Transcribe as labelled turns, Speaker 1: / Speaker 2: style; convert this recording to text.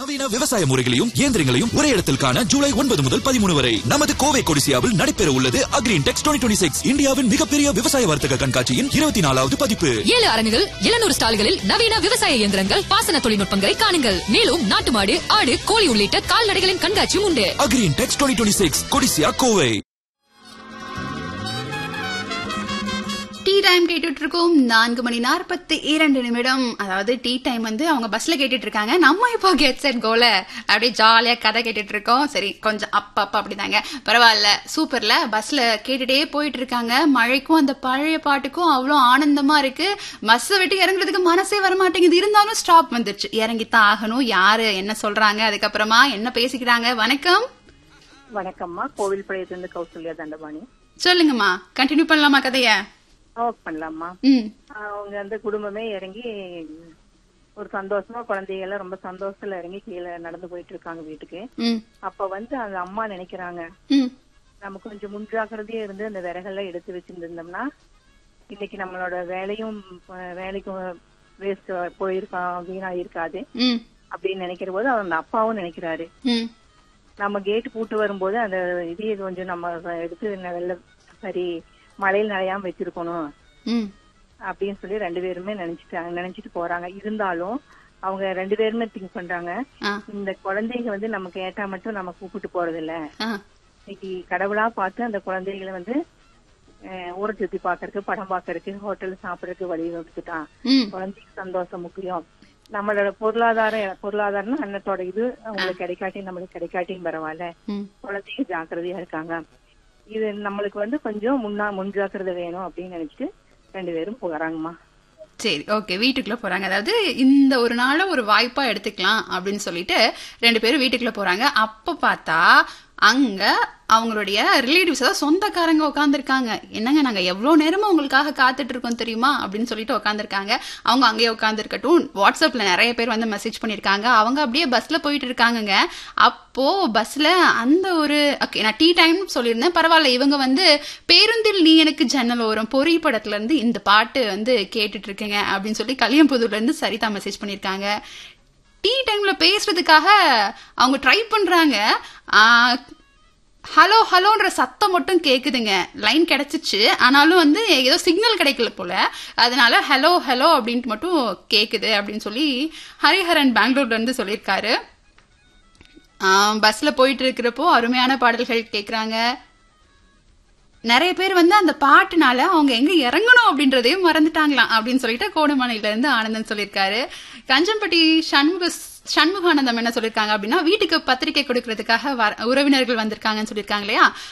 Speaker 1: நவீன விவசாய முறைகளையும் இயந்திரங்களையும் ஒரே இடத்தில் காண ஜூலை ஒன்பது முதல் பதிமூணு வரை நமது கோவை கொடிசியாவில் நடைபெற உள்ளது அக்ரீன் டெக்ஸ் டுவெண்ட்டி சிக்ஸ் இந்தியாவின் மிகப்பெரிய விவசாய வர்த்தக கண்காட்சியின் இருபத்தி நாலாவது பதிப்பு
Speaker 2: ஏழு அரங்குகள் எழுநூறு ஸ்டால்களில் நவீன விவசாய இயந்திரங்கள் பாசன தொழில்நுட்பங்களை காணுங்கள் மேலும் நாட்டு மாடு ஆடு கோழி உள்ளிட்ட கால்நடைகளின் கண்காட்சியும் உண்டு
Speaker 1: அக்ரீன் டெக்ஸ் twenty six CODISSIA Kovai
Speaker 3: tea time கேட்டுட்டு இருக்கோம் நான்கு மணி நாற்பத்தி இரண்டு நிமிடம் அதாவது டீ டைம் வந்து அவங்க பஸ்ல கேட்டுட்டு இருக்காங்க நம்ம இப்போ கெட் செட் கோல அப்படியே ஜாலியா கதை கேட்டுட்டு இருக்கோம் சரி கொஞ்சம் அப்ப அப்ப அப்படிதாங்க பரவாயில்ல சூப்பர்ல பஸ்ல கேட்டுட்டே போயிட்டு இருக்காங்க மழைக்கும் அந்த பழைய பாட்டுக்கும் அவ்வளோ ஆனந்தமா இருக்கு பஸ்ஸை விட்டு இறங்குறதுக்கு மனசே வர மாட்டேங்குது இருந்தாலும் ஸ்டாப் வந்துருச்சு இறங்கித்தான் ஆகணும் யாரு என்ன சொல்றாங்க அதுக்கப்புறமா என்ன பேசிக்கிறாங்க வணக்கம்
Speaker 4: வணக்கம்மா கோவில்பாளையத்திலிருந்து கௌசல்யா தண்டபாணி
Speaker 3: சொல்லுங்கம்மா கண்டினியூ பண்ணலாமா கதைய
Speaker 4: ஒர்க் பண்ணலாம்மா
Speaker 3: ம்
Speaker 4: அவங்க வந்து குடும்பமே இறங்கி ஒரு சந்தோஷமா குழந்தைங்க எல்லாம் ரொம்ப சந்தோஷத்துல இறங்கி கீழே நடந்து போயிட்டு இருக்காங்க வீட்டுக்கு
Speaker 3: ம்
Speaker 4: அப்ப வந்து அந்த அம்மா நினைக்கிறாங்க
Speaker 3: ம்
Speaker 4: நம்ம கொஞ்சம் முன்ஜாக்கிரதையா இருந்து அந்த விறகெல்லாம் எடுத்து வச்சிருந்தோம்னா இன்னைக்கு நம்மளோட வேலையும் அஹ், வேலைக்கும் வேஸ்ட் போயிருக்கோம் வீணா இருக்காது
Speaker 3: ம்
Speaker 4: அப்படின்னு நினைக்கிற போது அந்த அப்பாவும் நினைக்கிறாரு
Speaker 3: ம்
Speaker 4: நம்ம கேட் பூட்டு வரும்போது அந்த இதையை கொஞ்சம் நம்ம எடுத்து நல்ல சரி மழையில் நனையாம வச்சிருக்கணும்
Speaker 3: ம்
Speaker 4: அப்படின்னு சொல்லி ரெண்டு பேருமே நினைச்சிட்டாங்க நினைச்சிட்டு போறாங்க இருந்தாலும் அவங்க ரெண்டு பேருமே திங்க் பண்றாங்க
Speaker 3: ஆ
Speaker 4: இந்த குழந்தைங்க வந்து நம்ம கேட்டா மட்டும் நம்ம கூப்பிட்டு போறது இல்ல
Speaker 3: ஆ
Speaker 4: இன்னைக்கு கடவுளா பார்த்து அந்த குழந்தைகளை வந்து அஹ், ஊரை சுத்தி பாக்குறதுக்கு படம் பாக்குறதுக்கு ஹோட்டல் சாப்பிடறதுக்கு வழி வகுத்துட்டான்
Speaker 3: ம்
Speaker 4: குழந்தைக்கு சந்தோஷம் முக்கியம் நம்மளோட பொருளாதாரம் பொருளாதாரம்னா அன்னத்தோட இது அவங்களுக்கு கிடைக்காட்டி நம்மளுக்கு கிடைக்காட்டியும் பரவாயில்ல
Speaker 3: ம்
Speaker 4: குழந்தைங்க ஜாக்கிரதையா இருக்காங்க இது நம்மளுக்கு வந்து கொஞ்சம் முன்னா முன்ஜாக்கிரதை வேணும் அப்படின்னு நினைச்சிட்டு ரெண்டு பேரும் போறாங்கம்மா
Speaker 3: சரி ஓகே வீட்டுக்குள்ள போறாங்க அதாவது இந்த ஒரு நாள ஒரு வாய்ப்பா எடுத்துக்கலாம் அப்படின்னு சொல்லிட்டு ரெண்டு பேரும் வீட்டுக்குள்ள போறாங்க அப்ப பார்த்தா அங்க அவங்களுடைய ரிலேட்டிவ்ஸ் அதாவது சொந்தக்காரங்க உட்காந்துருக்காங்க என்னங்க நாங்க எவ்வளவு நேரமா உங்களுக்காக காத்துட்டு இருக்கோம் தெரியுமா அப்படின்னு சொல்லிட்டு உட்காந்துருக்காங்க அவங்க அங்கேயே உட்காந்துருக்கட்டும் வாட்ஸ்அப்ல நிறைய பேர் வந்து மெசேஜ் பண்ணிருக்காங்க அவங்க அப்படியே பஸ்ல போயிட்டு இருக்காங்கங்க அப்போ பஸ்ல அந்த ஒரு ஓகே நான் டீ டைம் சொல்லியிருந்தேன் பரவாயில்ல இவங்க வந்து பேருந்தில் நீ எனக்கு ஜன்னல் ஓரம் பொறி படத்துல இருந்து இந்த பாட்டு வந்து கேட்டுட்டு இருக்கேங்க அப்படின்னு சொல்லி கலியம்புதூர்ல இருந்து சரிதா மெசேஜ் பண்ணிருக்காங்க டீ டைம்ல பேசுறதுக்காக அவங்க ட்ரை பண்றாங்க ஹலோ ஹலோன்ற சத்தம் மட்டும் கேக்குதுங்க லைன் கிடைச்சிச்சு ஆனாலும் வந்து ஏதோ சிக்னல் கிடைக்கல போல அதனால ஹலோ ஹலோ அப்படின்ட்டு மட்டும் கேக்குது அப்படின்னு சொல்லி ஹரிஹரன் பெங்களூர்ல இருந்து சொல்லியிருக்காரு ஆஹ் பஸ்ல போயிட்டு இருக்கிறப்போ அருமையான பாடல்கள் கேக்குறாங்க நிறைய பேர் வந்து அந்த பாட்டுனால அவங்க எங்க இறங்கணும் அப்படின்றதையும் மறந்துட்டாங்களாம் அப்படின்னு சொல்லிட்டு கோடமலையில இருந்து ஆனந்தன் சொல்லியிருக்காரு கஞ்சம்பட்டி சண்முக சண்முகானந்தம் என்ன சொல்லியிருக்காங்க அப்படின்னா வீட்டுக்கு பத்திரிக்கை கொடுக்கறதுக்காக வர- உறவினர்கள் வந்திருக்காங்கன்னு சொல்லியிருக்காங்க இல்லையா